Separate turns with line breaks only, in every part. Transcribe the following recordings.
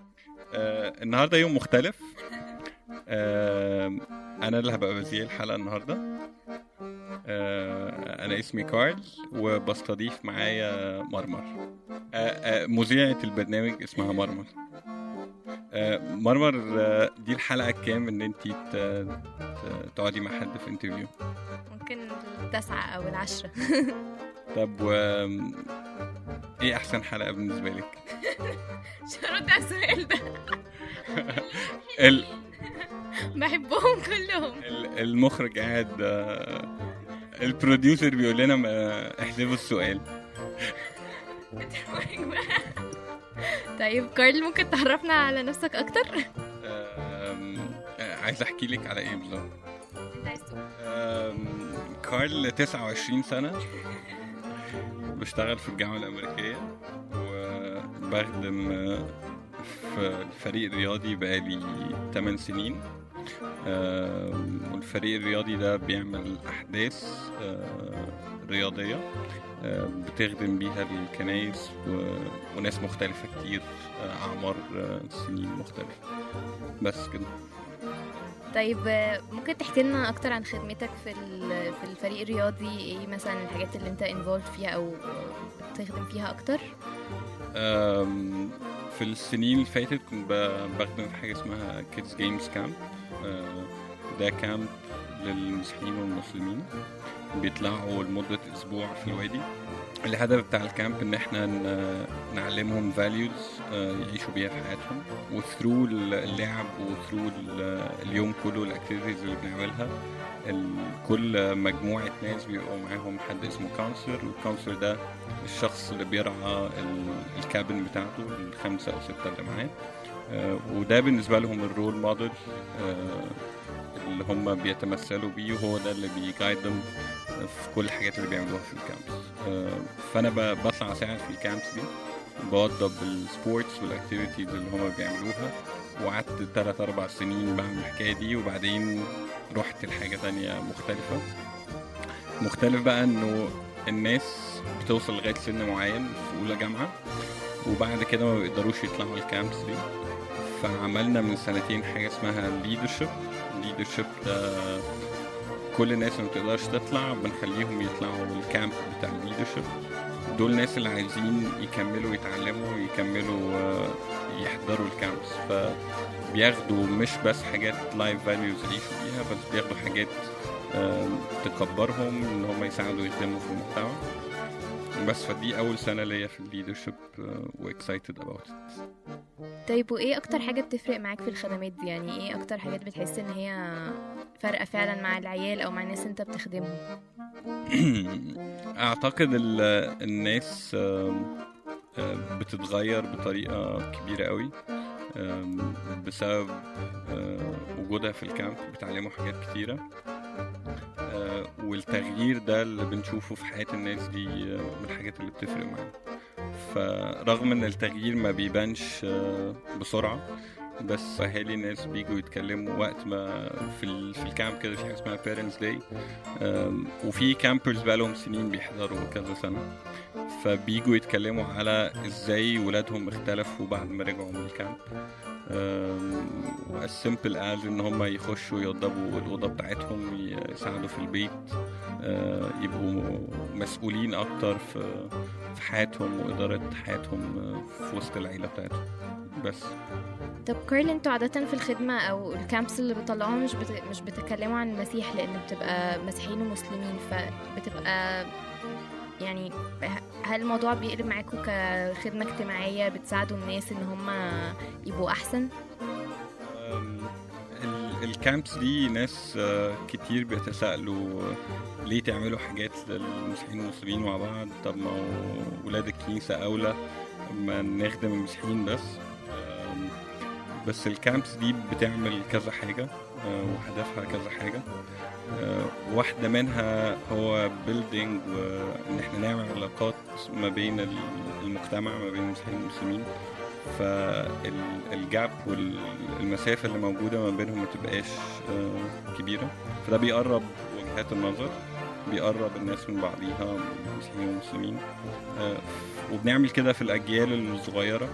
آه النهارده يوم مختلف آه انا اللي هبقى بذيع الحلقه النهارده آه انا اسمي كارل وبستضيف معايا مرمر آه آه مذيعه البرنامج اسمها مرمر آه مرمر آه دي الحلقه الكام ان انت تقعدي مع حد في انترفيو
ممكن التاسعة أو العشرة
طب و ايه احسن حلقه بالنسبه لك
مش هرد على السؤال ده
ال...
بحبهم كلهم
ال- المخرج قاعد آه، البروديوسر بيقول لنا ما احذفوا السؤال
طيب كارل ممكن تعرفنا على نفسك أكتر؟
آم، آه، عايز احكي لك على ايه بالظبط
أنت عايز تقول.
آم، كارل 29 سنة بشتغل في الجامعة الأمريكية وبخدم آه، في الفريق الرياضي بقالي 8 سنين آم، والفريق الرياضي ده بيعمل أحداث آه، رياضية آه، بتخدم بيها الكنايس و- وناس مختلفة كتير آه، أعمار آه، سنين مختلفة بس كده
طيب آه، ممكن تحكي لنا أكتر عن خدمتك في ال- في الفريق الرياضي إيه مثلا الحاجات اللي أنت انفولد فيها أو بتخدم فيها أكتر؟
أم، في السنين اللي فاتت كنت ب- بخدم في حاجة اسمها كيدز جيمز كامب ده كامب للمسيحيين والمسلمين بيطلعوا لمدة أسبوع في الوادي الهدف بتاع الكامب إن إحنا ن- نعلمهم فاليوز يعيشوا بيها في حياتهم وثرو اللعب وثرو اليوم كله الأكتيفيتيز اللي بنعملها ال- كل مجموعة ناس بيبقوا معاهم حد اسمه كونسلر والكونسلر ده الشخص اللي بيرعى ال- الكابن بتاعته الخمسة أو ستة اللي معاه آه، وده بالنسبة لهم الرول موديل آه، اللي هم بيتمثلوا بيه وهو ده اللي بيجايدهم في كل الحاجات اللي بيعملوها في الكامبس آه، فأنا ب- بطلع أساعد في الكامبس دي بوضب السبورتس والاكتيفيتيز اللي هم بيعملوها وقعدت تلات أربع سنين بعمل الحكاية دي وبعدين رحت لحاجة تانية مختلفة مختلف بقى إنه الناس بتوصل لغاية سن معين في أولى جامعة وبعد كده ما بيقدروش يطلعوا الكامبس دي فعملنا من سنتين حاجة اسمها leadership leadership ده كل الناس اللي ما بتقدرش تطلع بنخليهم يطلعوا الكامب بتاع leadership دول الناس اللي عايزين يكملوا يتعلموا يكملوا آه، يحضروا الكامبس فبياخدوا مش بس حاجات لايف فاليوز يعيشوا بيها بس بياخدوا حاجات آم، تكبرهم ان هم يساعدوا يخدموا في المجتمع بس فدي اول سنه ليا في الليدرشيب واكسايتد اباوت
طيب وايه اكتر حاجه بتفرق معاك في الخدمات دي يعني ايه اكتر حاجات بتحس ان هي فارقه فعلا مع العيال او مع الناس انت بتخدمهم
اعتقد ال- الناس آم، آم، بتتغير بطريقه كبيره قوي آم، بسبب آه، وجودها في الكامب بتعلموا حاجات كتيره آه، والتغيير ده اللي بنشوفه في حياة الناس دي آه، من الحاجات اللي بتفرق معانا فرغم ان التغيير ما بيبانش آه، بسرعة بس اهالي الناس بيجوا يتكلموا وقت ما في ال... في الكامب كده في حاجه اسمها بيرنتس داي وفي كامبرز بقالهم سنين بيحضروا كذا سنه فبيجوا يتكلموا على ازاي ولادهم اختلفوا بعد ما رجعوا من الكامب السيمبل از ان هم يخشوا يوضبوا الاوضه بتاعتهم يساعدوا في البيت آه، يبقوا مسؤولين اكتر في في حياتهم واداره حياتهم آه، في وسط العيله بتاعتهم بس
طب كارل انتوا عادة في الخدمة أو الكامبس اللي بتطلعوها مش بت... مش بتتكلموا عن المسيح لأن بتبقى مسيحيين ومسلمين فبتبقى يعني هل الموضوع بيقلب معاكم كخدمة اجتماعية بتساعدوا الناس إن هم يبقوا أحسن؟
أم، ال- الكامبس دي ناس آه، كتير بيتساءلوا آه، ليه تعملوا حاجات للمسيحيين والمسلمين مع بعض طب ما هو ولاد الكنيسة أولى ما نخدم المسيحيين بس أم، بس الكامبس دي بتعمل كذا حاجة آه، وهدفها كذا حاجة آه، واحدة منها هو بيلدينج وإن احنا نعمل علاقات ما بين ال- المجتمع ما بين المسيحيين والمسلمين فالجاب والمسافة اللي موجودة ما بينهم ما تبقاش آه، كبيرة فده بيقرب وجهات النظر بيقرب الناس من بعضيها المسيحيين والمسلمين آه، وبنعمل كده في الأجيال الصغيرة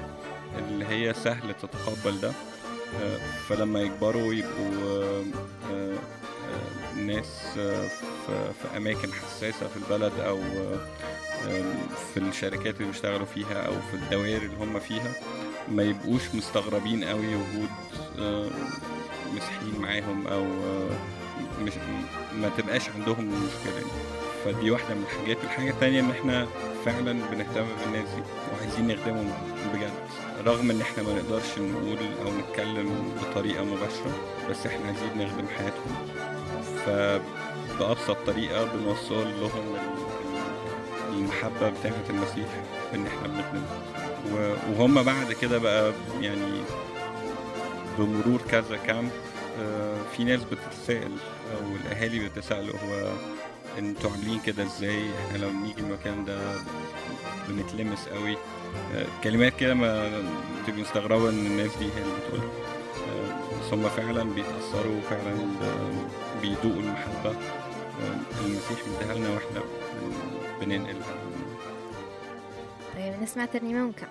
اللي هي سهل تتقبل ده آه، فلما يكبروا يبقوا آه، آه، آه، ناس آه، في في أماكن حساسة في البلد أو آه، آم، في الشركات اللي بيشتغلوا فيها أو في الدوائر اللي هم فيها ما يبقوش مستغربين قوي وجود آه، مسيحيين معاهم أو آه، مش ما تبقاش عندهم المشكلة دي فدي واحدة من الحاجات الحاجة التانية إن إحنا فعلا بنهتم بالناس دي وعايزين نخدمهم بجد رغم إن إحنا ما نقدرش نقول أو نتكلم بطريقة مباشرة بس إحنا عايزين نخدم حياتهم فبأبسط طريقة بنوصل لهم ال- ال- المحبة بتاعة المسيح إن إحنا بنخدمهم و- وهم بعد كده بقى يعني بمرور كذا كامب آه، في ناس بتتسائل او الاهالي بيتسالوا هو انتوا عاملين كده ازاي احنا لما بنيجي المكان ده بنتلمس قوي آه، كلمات كده ما تبقي مستغربه ان الناس دي هي اللي بتقولها آه، بس هم فعلا بيتاثروا وفعلا ب- بيدوقوا المحبه آه، المسيح مديها لنا واحنا بن- بننقلها
طيب نسمع ترنيمة ونكمل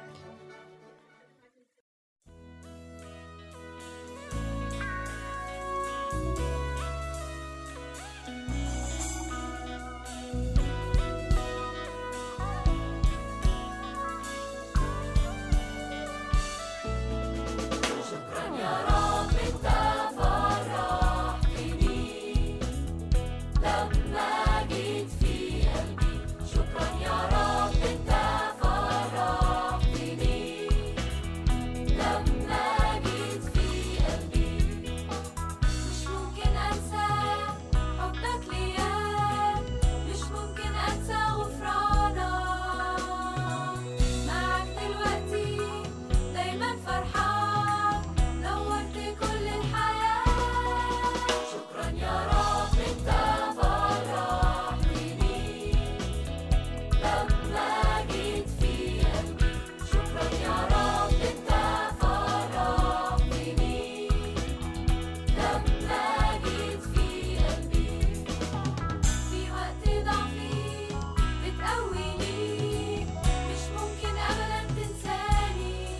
لما جيت في قلبي شكرا يا رب انت فرحتني لما جيت في قلبي مش ممكن انسى حبك ليا مش ممكن انسى غفرانك معك دلوقتي دايما فرحان نورت كل الحياة شكرا يا رب انت فرحتني لما جيت في قلبي شكرا يا رب انت فرحتني لما جيت في قلبي في وقت ضعفي بتقويني مش ممكن ابدا تنساني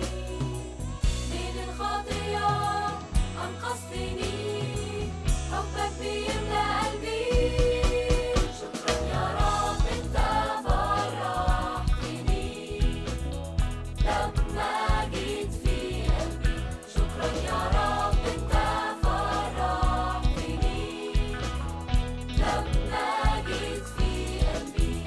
من الخطية انقذتني حبك بيملى قلبي شكرا يا رب انت فرحتني لما جيت في قلبي شكرا يا رب انت فرحتني لما جيت في قلبي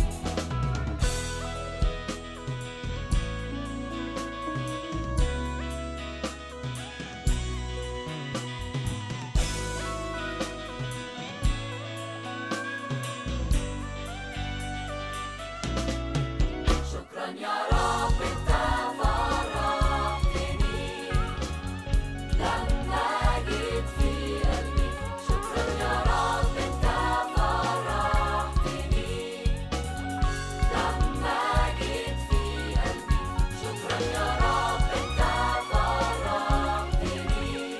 شكرا يا رب انت فرحتني لما جيت في قلبي شكرا يا رب انت فرحتني لما جيت في قلبي شكرا يا رب انت فرحتني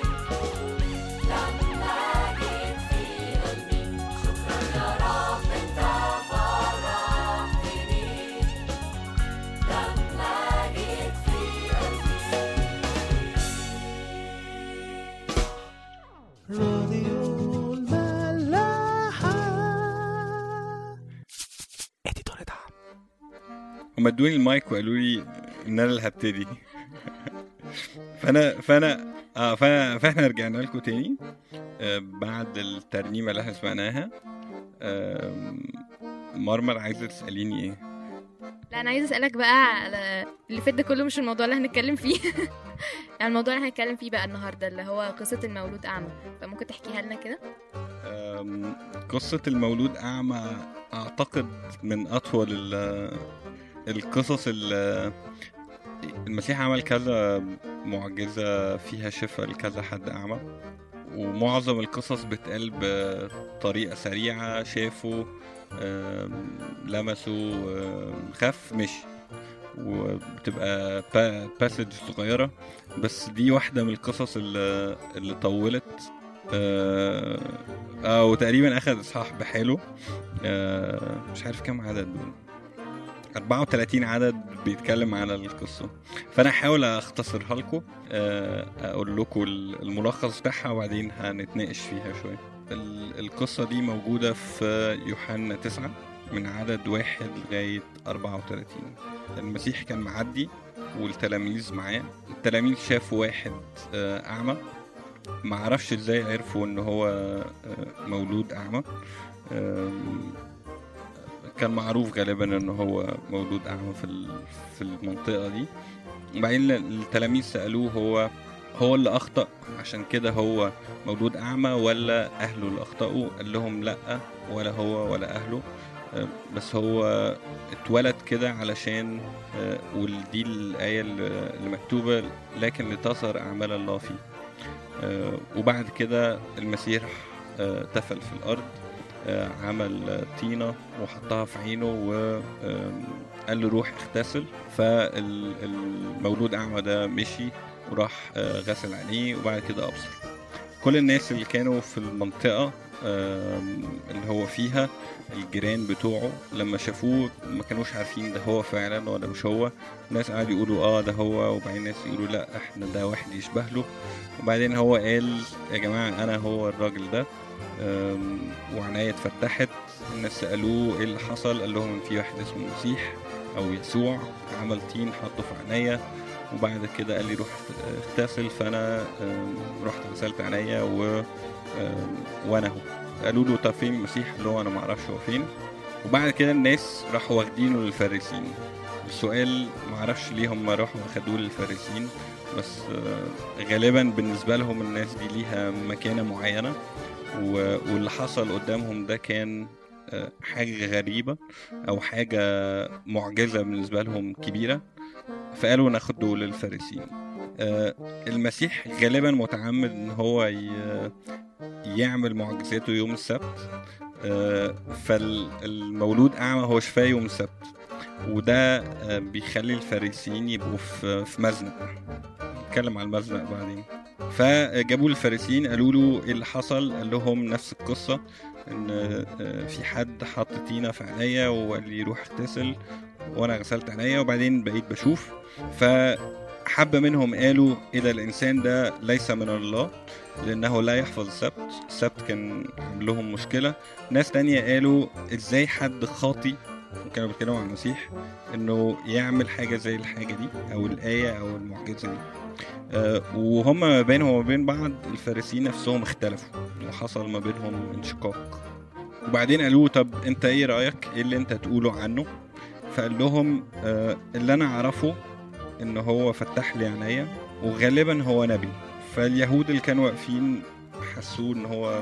لما جيت في قلبي شكرا يا رب انت فرحتني لما جيت في قلبي
راديو الملاحة اديتور دعم
هم ادوني المايك وقالوا لي ان انا اللي هبتدي فانا فانا اه فانا فاحنا رجعنا لكم تاني آه بعد الترنيمه اللي احنا سمعناها آه مرمر عايزه تساليني ايه
لا انا عايزه اسالك بقى على اللي فات ده كله مش الموضوع اللي هنتكلم فيه يعني الموضوع اللي هنتكلم فيه بقى النهارده اللي هو قصه المولود اعمى فممكن تحكيها لنا كده
آم، قصة المولود أعمى أعتقد من أطول ال- القصص ال- المسيح عمل كذا معجزة فيها شفاء لكذا حد أعمى ومعظم القصص بتقال بطريقة سريعة شافوا آم، لمسوا آم، خف مشي وبتبقى باسج صغيرة بس دي واحدة من القصص اللي, اللي طولت آه، او تقريبا اخذ اصحاح بحاله آه، مش عارف كام عدد دول 34 عدد بيتكلم على القصة فأنا هحاول أختصرها لكم آه، أقول لكم الملخص بتاعها وبعدين هنتناقش فيها شوية ال- القصة دي موجودة في يوحنا 9 من عدد واحد لغاية 34 المسيح كان معدي والتلاميذ معاه التلاميذ شافوا واحد آه، أعمى معرفش ازاي عرفوا ان هو آه، مولود أعمى آم، كان معروف غالبا ان هو مولود اعمى في ال- في المنطقه دي وبعدين التلاميذ سالوه هو هو اللي اخطا عشان كده هو مولود اعمى ولا اهله اللي اخطاوا قال لهم لا ولا هو ولا اهله آه، بس هو اتولد كده علشان آه، ودي الايه اللي اللي مكتوبه لكن لتظهر اعمال الله فيه آه، وبعد كده المسيح آه، تفل في الارض آه، عمل آه، طينة وحطها في عينه وقال له روح اغتسل فالمولود أعمى ده مشي وراح آه، غسل عينيه وبعد كده أبصر كل الناس اللي كانوا في المنطقة آم، اللي هو فيها الجيران بتوعه لما شافوه ما كانوش عارفين ده هو فعلا ولا مش هو الناس قعدوا يقولوا اه ده هو وبعدين الناس يقولوا لا احنا ده واحد يشبه له وبعدين هو قال يا جماعة انا هو الراجل ده أم، وعناية اتفتحت الناس سألوه ايه اللي حصل قال لهم ان في واحد اسمه المسيح او يسوع عمل طين حطه في عينيا وبعد كده قال لي روح اغتسل فانا أم، رحت غسلت عينيا و أم، وانا اهو قالوا له طب فين المسيح اللي هو انا ما اعرفش هو فين وبعد كده الناس راحوا واخدينه للفارسين السؤال ما اعرفش ليه هم راحوا اخدوه للفارسين بس آه، غالبا بالنسبه لهم الناس دي ليها مكانه معينه و- واللي حصل قدامهم ده كان آه، حاجة غريبة أو حاجة معجزة بالنسبة لهم كبيرة فقالوا ناخده للفارسين آه، المسيح غالبا متعمد ان هو ي- يعمل معجزاته يوم السبت آه، فالمولود اعمى هو شفاه يوم السبت وده آه، بيخلي الفارسيين يبقوا في في مزنق نتكلم على المزنق بعدين فجابوا الفارسيين قالوا له ايه اللي حصل قال لهم نفس القصه ان آه، في حد حط طينه في عينيا وقال لي روح اغتسل وانا غسلت عينيا وبعدين بقيت بشوف فحبة منهم قالوا إيه ده الإنسان ده ليس من الله لأنه لا يحفظ السبت السبت كان عامل لهم مشكلة ناس تانية قالوا إزاي حد خاطي وكانوا بيتكلموا عن المسيح إنه يعمل حاجة زي الحاجة دي أو الآية أو المعجزة دي آه، وهم ما بينهم وما بين بعض الفارسيين نفسهم اختلفوا وحصل ما بينهم انشقاق وبعدين قالوا طب انت ايه رايك ايه اللي انت تقوله عنه فقال لهم آه، اللي انا اعرفه ان هو فتح لي عينيا وغالبا هو نبي فاليهود اللي كانوا واقفين حسوه ان هو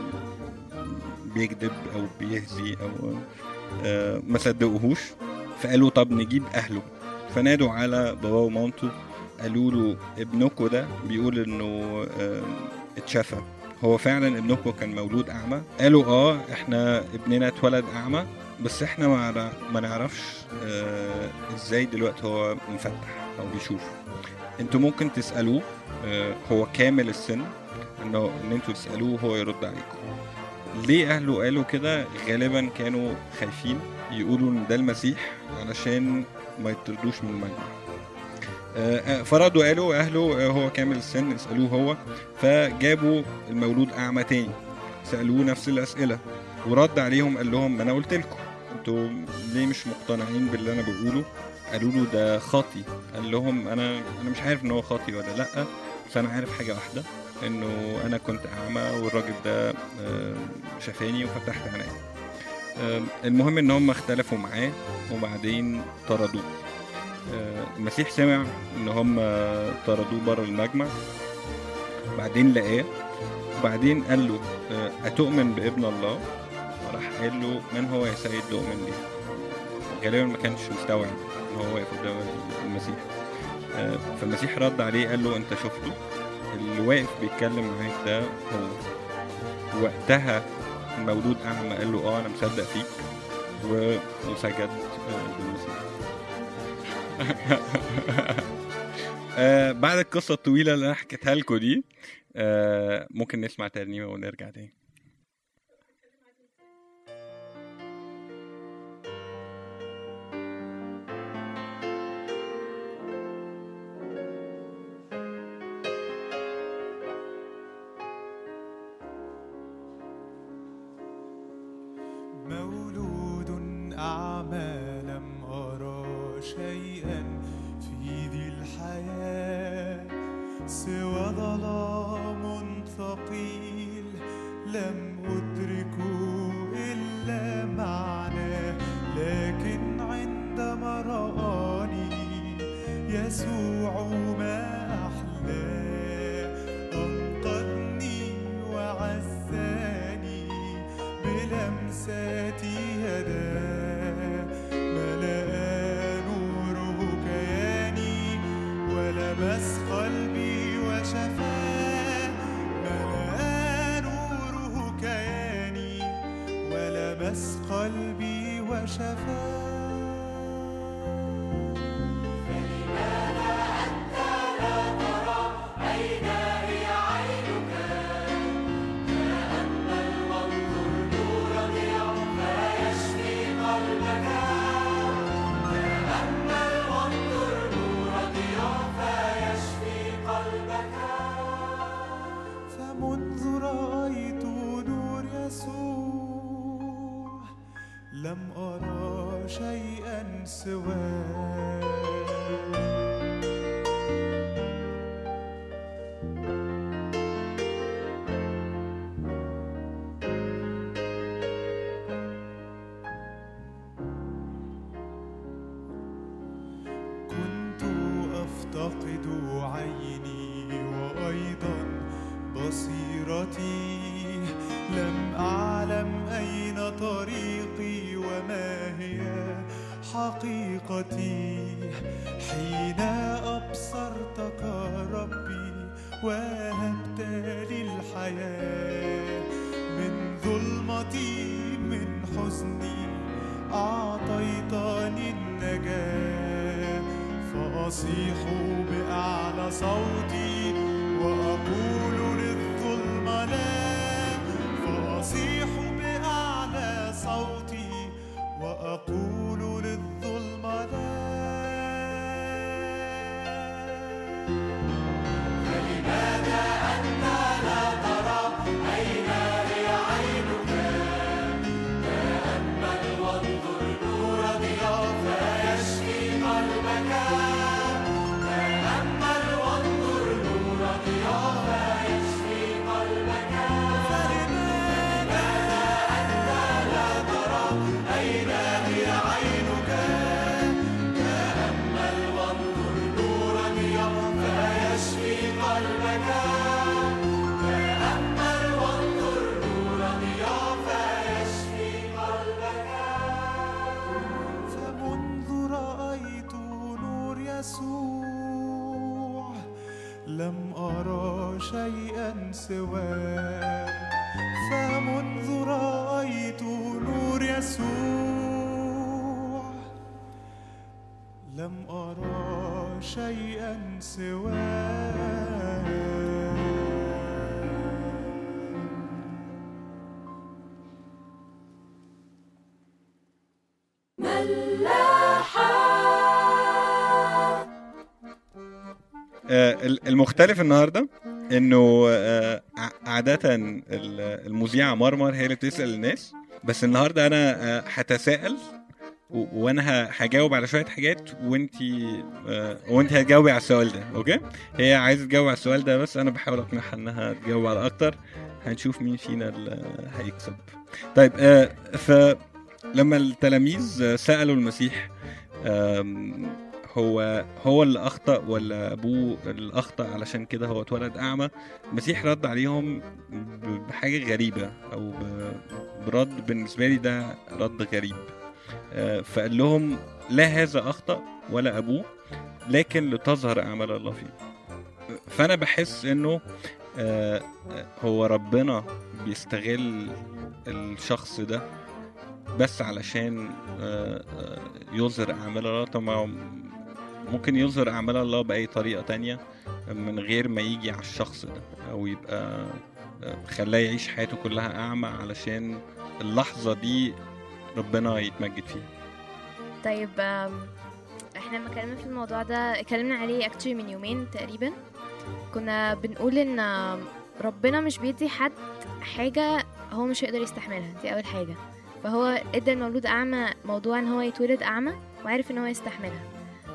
بيكذب او بيهزي او آه، ما صدقوهوش فقالوا طب نجيب اهله فنادوا على باباه ومامته قالوا له ابنكم ده بيقول انه آم، اتشفى هو فعلا ابنكم كان مولود اعمى قالوا اه احنا ابننا اتولد اعمى بس احنا ما نع- ما نعرفش آه ازاي دلوقتي هو مفتح او بيشوف انتوا ممكن تسالوه آه هو كامل السن انه ان انتوا تسالوه هو يرد عليكم ليه اهله قالوا كده غالبا كانوا خايفين يقولوا ان ده المسيح علشان ما يطردوش من المجمع آه، آه، فردوا قالوا اهله آه، هو كامل السن اسالوه هو فجابوا المولود اعمى تاني سالوه نفس الاسئله ورد عليهم قال لهم ما انا قلت لكم انتوا ليه مش مقتنعين باللي انا بقوله قالوا له ده خاطي قال لهم انا انا مش عارف ان هو خاطي ولا لا بس انا عارف حاجه واحده انه انا كنت اعمى والراجل ده آه، شافاني وفتحت عينيا آه، المهم ان هم اختلفوا معاه وبعدين طردوه آه، المسيح سمع ان هم طردوه بره المجمع بعدين لقاه وبعدين قال له آه، أتؤمن بابن الله وراح قال له من هو يا سيد لأؤمن به غالبا ما كانش مستوعب ان هو واقف قدام المسيح آه، فالمسيح رد عليه قال له انت شفته اللي واقف بيتكلم معاك ده هو وقتها المولود اعمى قال له اه انا مصدق فيك و- وسجد آه، بالمسيح آه بعد القصة الطويلة اللي أنا حكيتها لكم دي آه ممكن نسمع ترنيمة ونرجع تاني
سوى ظلام ثقيل لم أدركه إلا معناه لكن عندما رآني يسوع ما أحلاه أنقذني وعزاني بلمسات يداه ملأ نوره كياني ولمس قلبي وشفاه ملأ نوره كياني ولمس قلبي وشفاه فمنذ رأيت نور يسوع لم أرى شيئا سواه كنت أفتقد عيني وأيضا بصيرتي لم أعلم أين طريقي وما هي حقيقتي حين أبصرتك ربي وهبت لي الحياة من ظلمتي من حزني أعطيتني النجاة فأصيح بأعلى صوتي وأقول للظلم لا فأصيح بأعلى صوتي وأقول للظلم لا فمنذ رأيت نور يسوع لم أرى شيئا سواه فمنذ رأيت نور يسوع لم أرى شيئا سواه
آه، ال- المختلف النهارده انه آه، ع- عادة ال- المذيعة مرمر هي اللي بتسأل الناس بس النهارده انا آه، هتساءل و- وانا ه- هجاوب على شويه حاجات وانتي آه، وانت هتجاوبي على السؤال ده اوكي هي عايزه تجاوب على السؤال ده بس انا بحاول اقنعها انها تجاوب على اكتر هنشوف مين فينا اللي هيكسب طيب آه، فلما التلاميذ آه، سالوا المسيح آم، هو هو اللي اخطا ولا ابوه اللي اخطا علشان كده هو اتولد اعمى المسيح رد عليهم ب- بحاجه غريبه او ب- برد بالنسبه لي ده رد غريب آه، فقال لهم لا هذا اخطا ولا ابوه لكن لتظهر اعمال الله فيه فانا بحس انه آه، آه، هو ربنا بيستغل الشخص ده بس علشان آه، آه، يظهر اعمال الله طب ما هو ممكن يظهر اعمال الله باي طريقه تانية من غير ما يجي على الشخص ده او يبقى آه، خلاه يعيش حياته كلها اعمى علشان اللحظه دي ربنا يتمجد فيها
طيب آم، احنا لما اتكلمنا في الموضوع ده اتكلمنا عليه اكتشلي من يومين تقريبا كنا بنقول ان آم، ربنا مش بيدي حد حاجة هو مش هيقدر يستحملها دي أول حاجة فهو ادى المولود أعمى موضوع ان هو يتولد أعمى وعارف ان هو يستحملها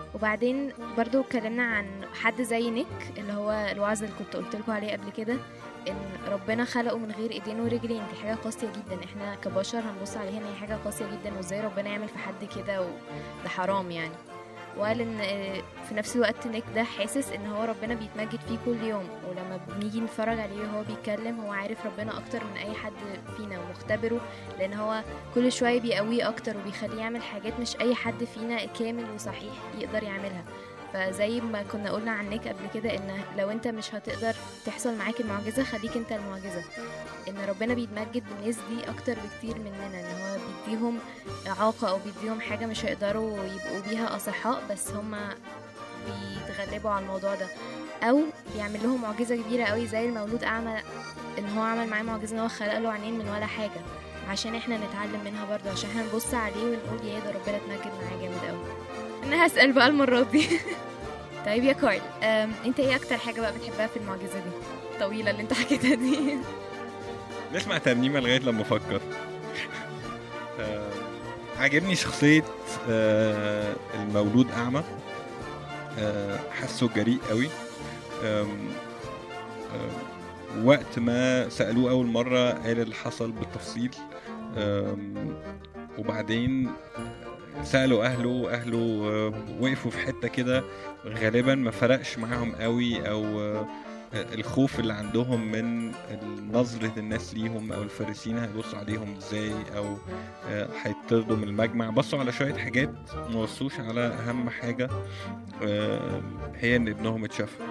وبعدين برضو اتكلمنا عن حد زي نيك اللي هو الوعظ اللي كنت قلت لكم عليه قبل كده ان ربنا خلقه من غير ايدين ورجلين دي حاجه قاسيه جدا احنا كبشر هنبص عليها ان هي حاجه قاسيه جدا وازاي ربنا يعمل في حد كده وده حرام يعني وقال ان آه، في نفس الوقت نيك ده حاسس ان هو ربنا بيتمجد فيه كل يوم ولما بنيجي نتفرج عليه وهو بيتكلم هو عارف ربنا اكتر من اي حد فينا ومختبره لان هو كل شويه بيقويه اكتر وبيخليه يعمل حاجات مش اي حد فينا كامل وصحيح يقدر يعملها فزي ما كنا قلنا عن نيك قبل كده ان لو انت مش هتقدر تحصل معاك المعجزه خليك انت المعجزه ان ربنا بيتمجد بالناس دي اكتر بكتير مننا ان هو بيديهم اعاقه او بيديهم حاجه مش هيقدروا يبقوا بيها اصحاء بس هم بيتغلبوا على الموضوع ده او بيعمل لهم معجزه كبيره قوي زي المولود اعمى ان هو عمل معاه معجزه ان هو خلق له عينين من ولا حاجه عشان احنا نتعلم منها برضه عشان احنا نبص عليه ونقول يا ده ربنا اتمجد معاه جامد قوي انا هسال بقى المره دي طيب يا كارل أم، انت ايه اكتر حاجه بقى بتحبها في المعجزه دي الطويله اللي انت حكيتها دي
نسمع ترنيمة لغاية لما أفكر آه، عجبني شخصية آه، المولود أعمى آه، حاسه جريء قوي آم، آم، وقت ما سألوه أول مرة قال اللي حصل بالتفصيل آم، وبعدين سألوا أهله أهله آه، وقفوا في حتة كده غالبا ما فرقش معاهم قوي أو آه، الخوف اللي عندهم من نظرة الناس ليهم أو الفارسين هيبصوا عليهم إزاي أو آه، هيطردوا من المجمع بصوا على شوية حاجات ما بصوش على أهم حاجة آه، هي إن ابنهم اتشفى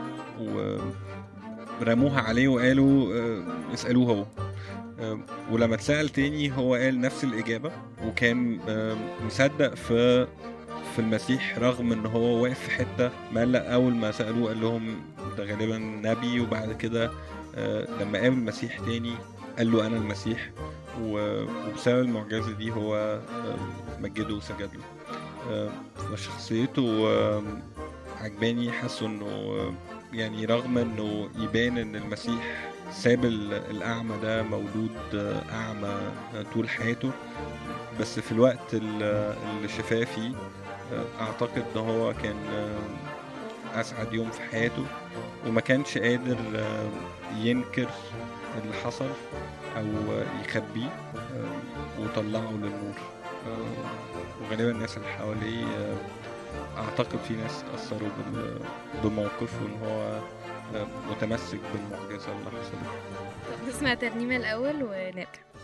ورموها عليه وقالوا آه، اسألوه هو آه، ولما اتسأل تاني هو قال نفس الإجابة وكان آه، مصدق في في المسيح رغم ان هو واقف في حته مقلق اول ما سالوه قال لهم ده غالبا نبي وبعد كده آه، لما قابل المسيح تاني قال له انا المسيح و- وبسبب المعجزه دي هو آه، مجده وسجد له آه، فشخصيته آه، عجباني حاسه انه آه، يعني رغم انه يبان ان المسيح ساب ال- الاعمى ده مولود آه، اعمى آه، طول حياته بس في الوقت ال- اللي شفاه فيه آه، اعتقد ان هو كان آه، اسعد يوم في حياته وما كانش قادر آه، ينكر اللي حصل او آه، يخبيه آه، وطلعه للنور آه، وغالبا الناس اللي حواليه آه، اعتقد في ناس اتاثروا بال- بموقفه ان هو آه، متمسك بالمعجزه اللي حصلت
طب نسمع ترنيمه الاول ونرجع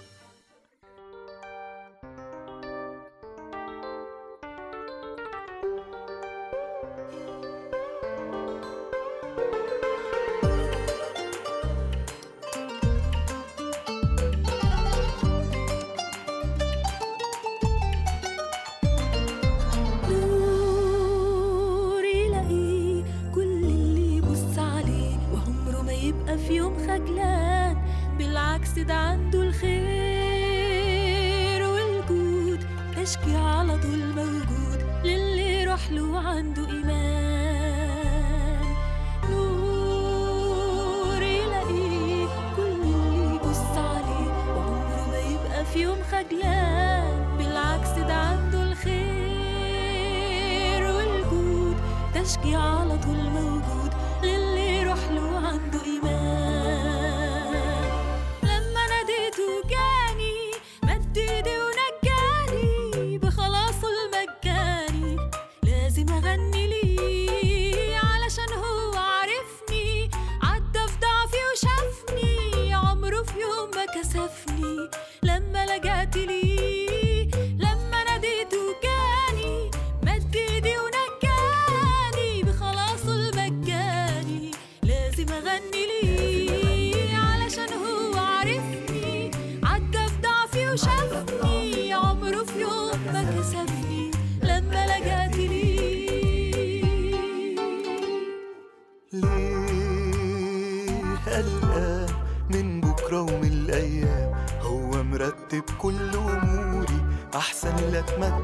نور يلاقيه كل اللي يبص عليه وعمره ما يبقى في يوم خجلان بالعكس ده عنده الخير والجود تشجيع على طول موجود للي يروح له عنده إيمان نور يلاقيه كل اللي يبص عليه وعمره ما يبقى في يوم خجلان بالعكس ده عنده الخير والجود تشجيع على طول موجود للي يروح له عنده إيمان لما ناديته جاني مد ايدي ونجاني بخلاصه المجاني لازم اغني ليه علشان هو عارفني عدى في ضعفي وشافني عمره في يوم ما كسفني لما لجأت ليه لما ناديته جاني مد ايدي ونجاني بخلاصه المجاني لازم اغني ليه علشان هو عارفني عدى في ضعفي وشافني عمره في يوم ما كسفني لما لجأت ليه
ليه قلقان من بكرة ومن الأيام هو مرتب كل أموري أحسن لك ما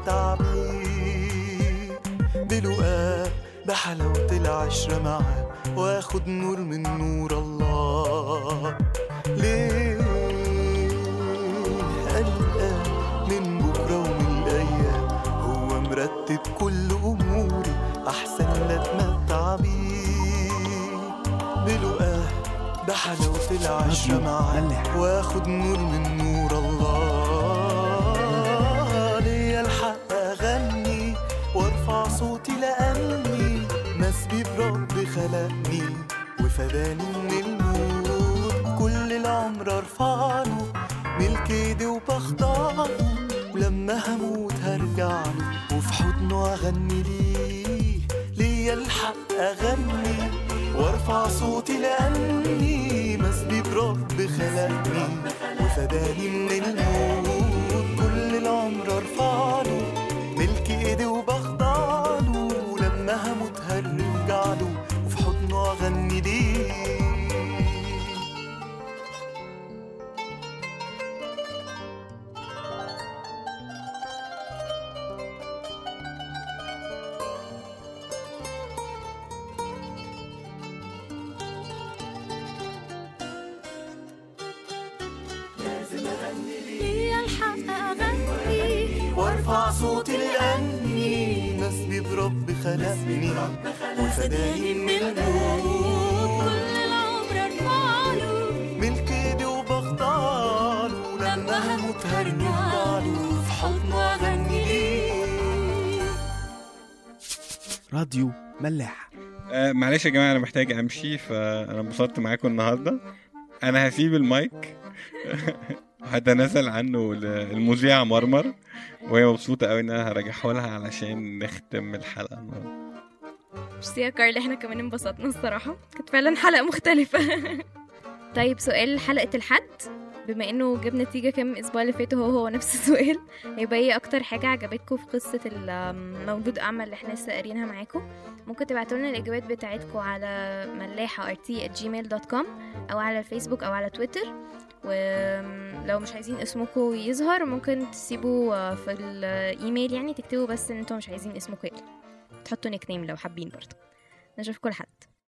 بيه بلقاه بحلاوة العشرة معاه واخد نور من نور الله ليه قلقان من بكرة ومن الأيام هو مرتب كل أموري أحسن لا اتمتع بيه بلقاه بحلاوة العشرة معاه واخد نور من نور الله ليا الحق أغني وارفع صوتي لأني مسبي برب خلقني وفداني من الموت كل العمر ارفع له ملك ايدي وبخضع له ولما هموت هرجع له وفي حضنه اغني ليه ليا الحق اغني وارفع صوتي لاني مسبي برب خلقني وفداني من الموت كل العمر ارفع له ملك ايدي وبخضع له ولما هموت هرجع له وفي حضنه اغني ليه
ليا الحق أغني
وارفع صوتي لاني مسبي برب خلقني وفداني من الموت
كل العمر ارفعله
ملك ايدي وبخضع له لما هموت هرجع له في حضنه اغني ليه
راديو ملاح
آه معلش يا جماعه انا محتاج امشي فانا انبسطت معاكم النهارده انا هسيب المايك هتنازل عنه المذيعة مرمر وهي مبسوطة قوي ان انا هرجعه لها علشان نختم الحلقة النهارده
ميرسي يا كارل احنا كمان انبسطنا الصراحة كانت فعلا حلقة مختلفة طيب سؤال حلقة الحد بما انه جاب نتيجة كام اسبوع اللي فاتوا هو هو نفس السؤال هيبقى ايه اكتر حاجة عجبتكم في قصة المولود اعمى اللي احنا لسه قارينها معاكم ممكن تبعتوا لنا الاجابات بتاعتكم على ملاحة rt@gmail.com او على الفيسبوك او على تويتر ولو مش عايزين اسمكم يظهر ممكن تسيبوا في الايميل يعني تكتبوا بس ان انتوا مش عايزين اسمكم يقل تحطوا نيك نيم لو حابين برضه نشوفكم لحد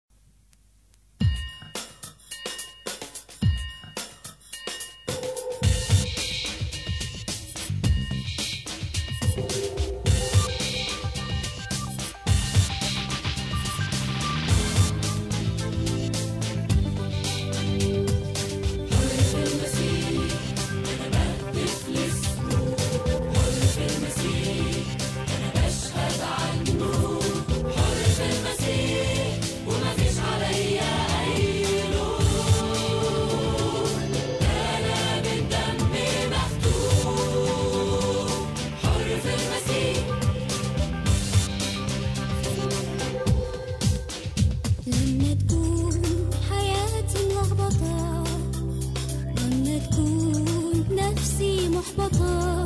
لما تكون حياتي ملخبطة لما تكون نفسي محبطة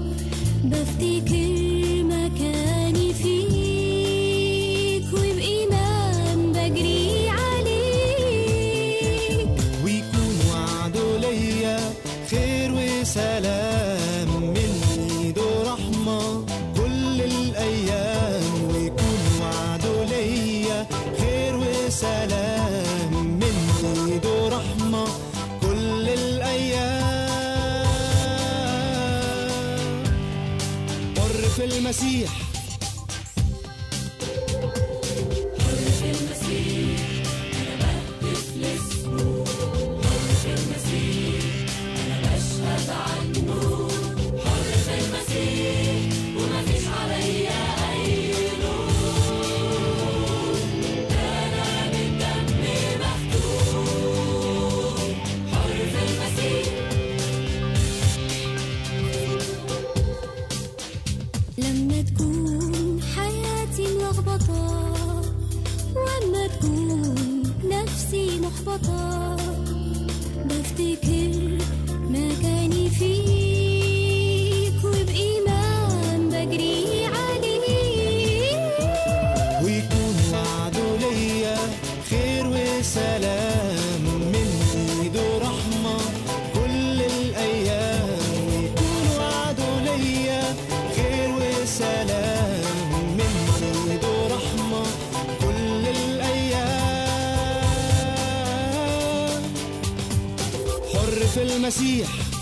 بفتكر مكاني فيك وبإيمان بجري عليك
ويكون وعده ليا خير وسلام من ايده رحمة كل الأيام ويكون وعده ليا خير وسلام من ايده رحمة كل الأيام حر في المسيح
لما تكون حياتي ملخبطة وأما تكون نفسي محبطة بفتكر مكاني فيك وبإيمان بجري عليك
ويكون وعده ليا خير وسلام من ايده رحمة كل الأيام ويكون وعده ليا خير وسلام من ايده رحمة كل الأيام حر في المسيح